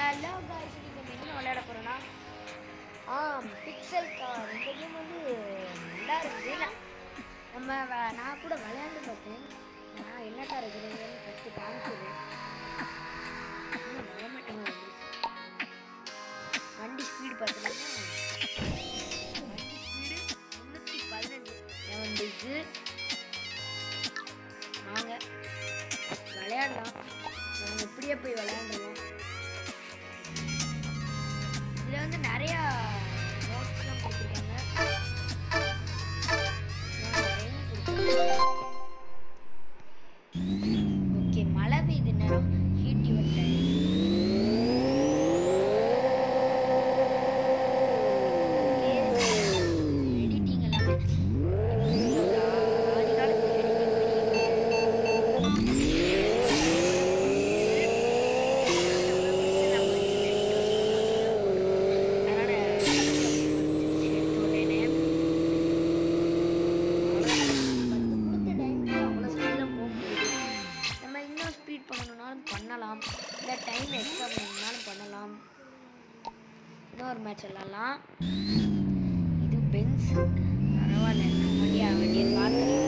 hello guys நீங்கள் என்ன விளையாட போகிறோன்னா ஆ பிக்சல் கார் இந்த கேம் வந்து நல்லா இருக்குது நான் நம்ம வ- நான் கூட விளையாண்டு பார்த்தேன் நான் என்னக்கா இருக்கிறேன்னு ஃபஸ்ட்டு காமிச்சது இன்னும் வரமாட்டேங்க வண்டி ஸ்பீடு பார்த்தீங்கன்னா வண்டி ஸ்பீடு முந்நூற்றி பதினஞ்சு என் வண்டிக்கு வாங்க விளையாடலாம் நம்ம இப்படியே போய் விளையாண்டுருவோம் இதில் வந்து நிறையா நோட்ஸ்லாம் கொடுத்துருக்காங்க ஓகே மழை பெய்யுது நேரம் ஹீட் யுவர் எடிட்டிங் எல்லாமே ஆதி காலத்து நம்ம இன்னும் ஸ்பீட் பண்ணணும்னாலும் பண்ணலாம் இல்லை டைம் எக்ஸ்ட்ரா பண்ணணும்னாலும் பண்ணலாம் இன்னொரு மேட்ச் விளாட்லாம் இது பென்ஸ் பரவாயில்ல வண்டியா வண்டியை பார்த்து